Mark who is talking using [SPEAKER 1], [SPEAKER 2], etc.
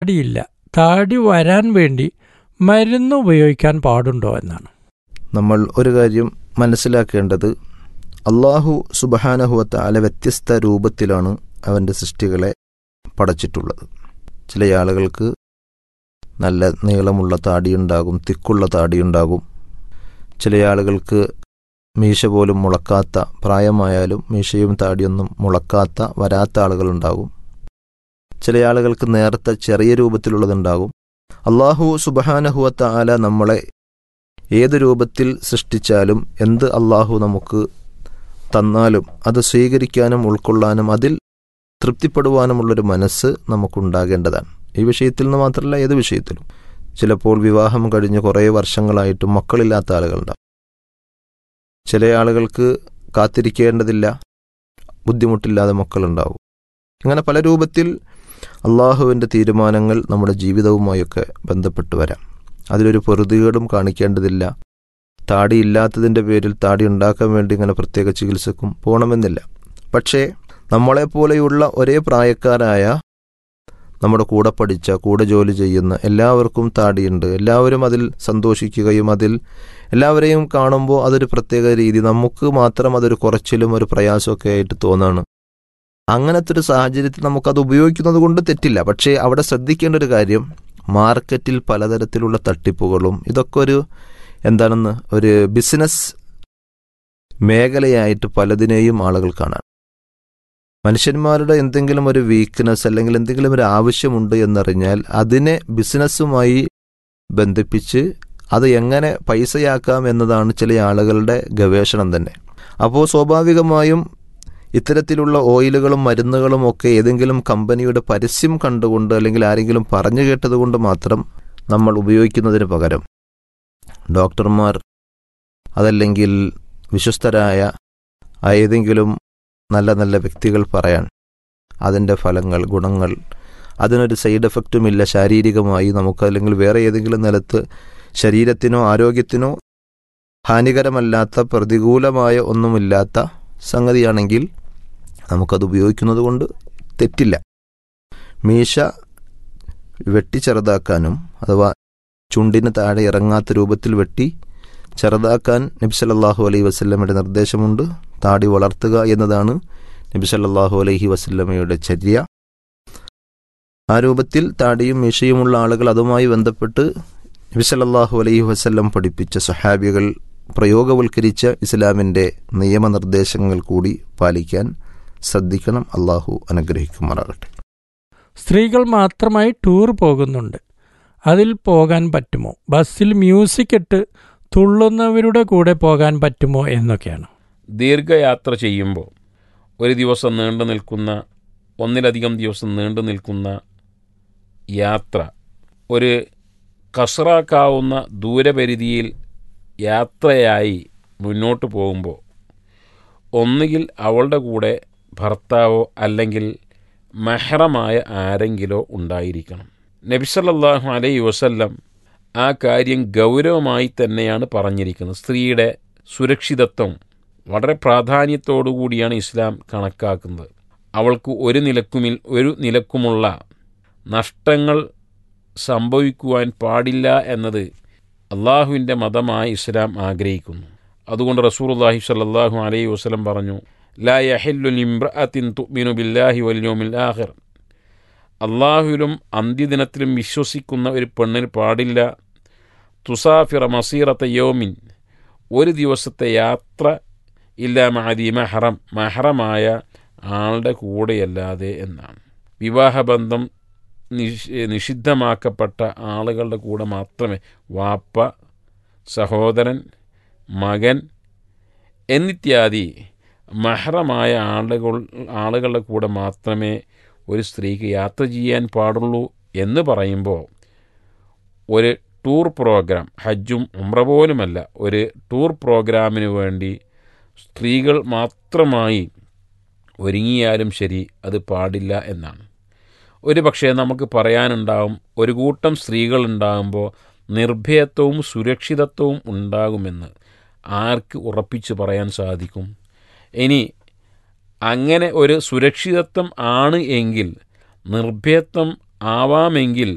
[SPEAKER 1] താടിയില്ല താടി വരാൻ വേണ്ടി മരുന്ന് ഉപയോഗിക്കാൻ പാടുണ്ടോ എന്നാണ്
[SPEAKER 2] നമ്മൾ ഒരു കാര്യം മനസ്സിലാക്കേണ്ടത് അള്ളാഹു സുബഹാനഹുവത്ത അല വ്യത്യസ്ത രൂപത്തിലാണ് അവൻ്റെ സൃഷ്ടികളെ പടച്ചിട്ടുള്ളത് ചില ആളുകൾക്ക് നല്ല നീളമുള്ള താടിയുണ്ടാകും തിക്കുള്ള താടിയുണ്ടാകും ചില ആളുകൾക്ക് മീശ പോലും മുളക്കാത്ത പ്രായമായാലും മീശയും താടിയൊന്നും മുളക്കാത്ത വരാത്ത ആളുകളുണ്ടാകും ചില ആളുകൾക്ക് നേർത്ത ചെറിയ രൂപത്തിലുള്ളതുണ്ടാകും അള്ളാഹു സുബഹാനഹുവത്ത ആല നമ്മളെ ഏത് രൂപത്തിൽ സൃഷ്ടിച്ചാലും എന്ത് അള്ളാഹു നമുക്ക് തന്നാലും അത് സ്വീകരിക്കാനും ഉൾക്കൊള്ളാനും അതിൽ തൃപ്തിപ്പെടുവാനുമുള്ളൊരു മനസ്സ് നമുക്കുണ്ടാകേണ്ടതാണ് ഈ വിഷയത്തിൽ നിന്ന് മാത്രമല്ല ഏത് വിഷയത്തിലും ചിലപ്പോൾ വിവാഹം കഴിഞ്ഞ് കുറേ വർഷങ്ങളായിട്ടും മക്കളില്ലാത്ത ആളുകളുണ്ടാവും ചില ആളുകൾക്ക് കാത്തിരിക്കേണ്ടതില്ല ബുദ്ധിമുട്ടില്ലാതെ മക്കളുണ്ടാവും അങ്ങനെ പല രൂപത്തിൽ അള്ളാഹുവിൻ്റെ തീരുമാനങ്ങൾ നമ്മുടെ ജീവിതവുമായൊക്കെ ബന്ധപ്പെട്ട് വരാം അതിലൊരു പൊറുതികേടും കാണിക്കേണ്ടതില്ല താടി ഇല്ലാത്തതിൻ്റെ പേരിൽ താടി ഉണ്ടാക്കാൻ വേണ്ടി ഇങ്ങനെ പ്രത്യേക ചികിത്സക്കും പോകണമെന്നില്ല പക്ഷേ നമ്മളെപ്പോലെയുള്ള ഒരേ പ്രായക്കാരായ നമ്മുടെ കൂടെ പഠിച്ച കൂടെ ജോലി ചെയ്യുന്ന എല്ലാവർക്കും താടിയുണ്ട് എല്ലാവരും അതിൽ സന്തോഷിക്കുകയും അതിൽ എല്ലാവരെയും കാണുമ്പോൾ അതൊരു പ്രത്യേക രീതി നമുക്ക് മാത്രം അതൊരു കുറച്ചിലും ഒരു പ്രയാസമൊക്കെ ആയിട്ട് തോന്നാണ് അങ്ങനത്തെ ഒരു സാഹചര്യത്തിൽ നമുക്കത് ഉപയോഗിക്കുന്നത് കൊണ്ട് തെറ്റില്ല പക്ഷേ അവിടെ ശ്രദ്ധിക്കേണ്ട ഒരു കാര്യം മാർക്കറ്റിൽ പലതരത്തിലുള്ള തട്ടിപ്പുകളും ഇതൊക്കെ ഒരു എന്താണെന്ന് ഒരു ബിസിനസ് മേഖലയായിട്ട് പലതിനെയും ആളുകൾ കാണാൻ മനുഷ്യന്മാരുടെ എന്തെങ്കിലും ഒരു വീക്ക്നെസ് അല്ലെങ്കിൽ എന്തെങ്കിലും ഒരു ആവശ്യമുണ്ട് എന്നറിഞ്ഞാൽ അതിനെ ബിസിനസ്സുമായി ബന്ധിപ്പിച്ച് അത് എങ്ങനെ പൈസയാക്കാം എന്നതാണ് ചില ആളുകളുടെ ഗവേഷണം തന്നെ അപ്പോൾ സ്വാഭാവികമായും ഇത്തരത്തിലുള്ള ഓയിലുകളും മരുന്നുകളും ഒക്കെ ഏതെങ്കിലും കമ്പനിയുടെ പരസ്യം കണ്ടുകൊണ്ട് അല്ലെങ്കിൽ ആരെങ്കിലും പറഞ്ഞു കേട്ടതുകൊണ്ട് മാത്രം നമ്മൾ ഉപയോഗിക്കുന്നതിന് പകരം ഡോക്ടർമാർ അതല്ലെങ്കിൽ വിശ്വസ്തരായ ഏതെങ്കിലും നല്ല നല്ല വ്യക്തികൾ പറയാൻ അതിൻ്റെ ഫലങ്ങൾ ഗുണങ്ങൾ അതിനൊരു സൈഡ് എഫക്റ്റുമില്ല ശാരീരികമായി നമുക്ക് അല്ലെങ്കിൽ വേറെ ഏതെങ്കിലും നിലത്ത് ശരീരത്തിനോ ആരോഗ്യത്തിനോ ഹാനികരമല്ലാത്ത പ്രതികൂലമായ ഒന്നുമില്ലാത്ത സംഗതിയാണെങ്കിൽ നമുക്കത് ഉപയോഗിക്കുന്നത് കൊണ്ട് തെറ്റില്ല മീശ വെട്ടി ചെറുതാക്കാനും അഥവാ ചുണ്ടിന് താഴെ ഇറങ്ങാത്ത രൂപത്തിൽ വെട്ടി ചെറുതാക്കാൻ നബി സല്ലല്ലാഹു അലൈഹി വസല്ലമയുടെ നിർദ്ദേശമുണ്ട് താടി വളർത്തുക എന്നതാണ് നബി സല്ലല്ലാഹു അലൈഹി വസല്ലമയുടെ ചര്യ ആ രൂപത്തിൽ താടിയും മീശയുമുള്ള ആളുകൾ അതുമായി ബന്ധപ്പെട്ട് നബി സല്ലല്ലാഹു അലൈഹി വസല്ലം പഠിപ്പിച്ച സഹാബികൾ പ്രയോഗവൽക്കരിച്ച ഇസ്ലാമിൻ്റെ നിയമനിർദ്ദേശങ്ങൾ കൂടി പാലിക്കാൻ ശ്രദ്ധിക്കണം അള്ളാഹു അനുഗ്രഹിക്കുമാറാകട്ടെ
[SPEAKER 1] സ്ത്രീകൾ മാത്രമായി ടൂർ പോകുന്നുണ്ട് അതിൽ പോകാൻ പറ്റുമോ ബസ്സിൽ മ്യൂസിക് ഇട്ട് തുള്ളുന്നവരുടെ കൂടെ പോകാൻ പറ്റുമോ എന്നൊക്കെയാണ്
[SPEAKER 3] ദീർഘയാത്ര ചെയ്യുമ്പോൾ ഒരു ദിവസം നീണ്ടു നിൽക്കുന്ന ഒന്നിലധികം ദിവസം നീണ്ടു നിൽക്കുന്ന യാത്ര ഒരു കസറാക്കാവുന്ന ദൂരപരിധിയിൽ യാത്രയായി മുന്നോട്ട് പോകുമ്പോൾ ഒന്നുകിൽ അവളുടെ കൂടെ ഭർത്താവോ അല്ലെങ്കിൽ മെഹറമായ ആരെങ്കിലോ ഉണ്ടായിരിക്കണം നബിസല്ലാഹു അലൈ വസല്ലം ആ കാര്യം ഗൗരവമായി തന്നെയാണ് പറഞ്ഞിരിക്കുന്നത് സ്ത്രീയുടെ സുരക്ഷിതത്വം വളരെ പ്രാധാന്യത്തോടു കൂടിയാണ് ഇസ്ലാം കണക്കാക്കുന്നത് അവൾക്ക് ഒരു നിലക്കുമിൽ ഒരു നിലക്കുമുള്ള നഷ്ടങ്ങൾ സംഭവിക്കുവാൻ പാടില്ല എന്നത് അള്ളാഹുവിൻ്റെ മതമായി ഇസ്ലാം ആഗ്രഹിക്കുന്നു അതുകൊണ്ട് റസൂർല്ലാഹി സല്ലാഹു അലൈഹി വസ്ലം പറഞ്ഞു ലാ യഹില്ലു ലിംബ്രഅത്തിൻ തുഅ്മിനു ബില്ലാഹി വൽ യൗമിൽ ആഖിർ അള്ളാഹുവിലും അന്ത്യദിനത്തിലും വിശ്വസിക്കുന്ന ഒരു പെണ്ണിന് പാടില്ല തുസാഫിറ മസീറത്തെ യോമിൻ ഒരു ദിവസത്തെ യാത്ര ഇല്ല മഹദി മെഹറം മെഹറമായ ആളുടെ കൂടെയല്ലാതെ എന്നാണ് വിവാഹബന്ധം നിഷ് നിഷിദ്ധമാക്കപ്പെട്ട ആളുകളുടെ കൂടെ മാത്രമേ വാപ്പ സഹോദരൻ മകൻ എന്നിത്യാദി മഹറമായ ആളുകൾ ആളുകളുടെ കൂടെ മാത്രമേ ഒരു സ്ത്രീക്ക് യാത്ര ചെയ്യാൻ പാടുള്ളൂ എന്ന് പറയുമ്പോൾ ഒരു ടൂർ പ്രോഗ്രാം ഹജ്ജും ഉംറ പോലുമല്ല ഒരു ടൂർ പ്രോഗ്രാമിന് വേണ്ടി സ്ത്രീകൾ മാത്രമായി ഒരുങ്ങിയാലും ശരി അത് പാടില്ല എന്നാണ് ഒരു പക്ഷേ നമുക്ക് പറയാനുണ്ടാവും ഒരു കൂട്ടം സ്ത്രീകൾ ഉണ്ടാകുമ്പോൾ നിർഭയത്വവും സുരക്ഷിതത്വവും ഉണ്ടാകുമെന്ന് ആർക്ക് ഉറപ്പിച്ച് പറയാൻ സാധിക്കും ഇനി അങ്ങനെ ഒരു സുരക്ഷിതത്വം ആണ് എങ്കിൽ നിർഭയത്വം ആവാമെങ്കിൽ